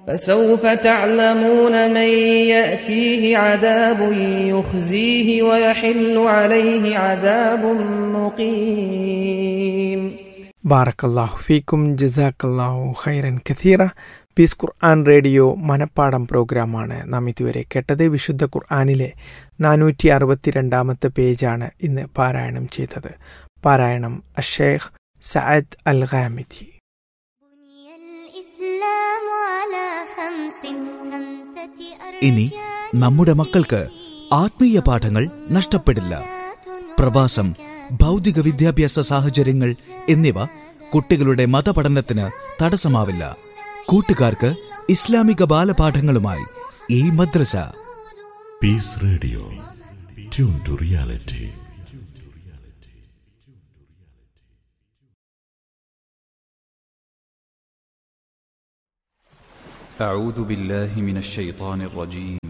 فسوف تعلمون من يأتيه عذاب يخزيه ويحل عليه عذاب مقيم ബാറക്കല്ലാഹു ഫീക്കും ജസാക്കല്ലാഹു ഖൈറൻ കഥീറ പീസ് ഖുർആൻ റേഡിയോ മനപ്പാടം പ്രോഗ്രാമാണ് നാം ഇതുവരെ കേട്ടത് വിശുദ്ധ ഖുർആാനിലെ നാനൂറ്റി അറുപത്തിരണ്ടാമത്തെ പേജാണ് ഇന്ന് പാരായണം ചെയ്തത് പാരായണം അഷേഖ് സഅദ് അൽ ഖാമിദി ഇനി നമ്മുടെ മക്കൾക്ക് ആത്മീയ പാഠങ്ങൾ നഷ്ടപ്പെടില്ല പ്രവാസം ഭൗതിക വിദ്യാഭ്യാസ സാഹചര്യങ്ങൾ എന്നിവ കുട്ടികളുടെ മതപഠനത്തിന് തടസ്സമാവില്ല കൂട്ടുകാർക്ക് ഇസ്ലാമിക ബാലപാഠങ്ങളുമായി ഈ മദ്രസ peace radio tune to reality أعوذ بالله من الشيطان الرجيم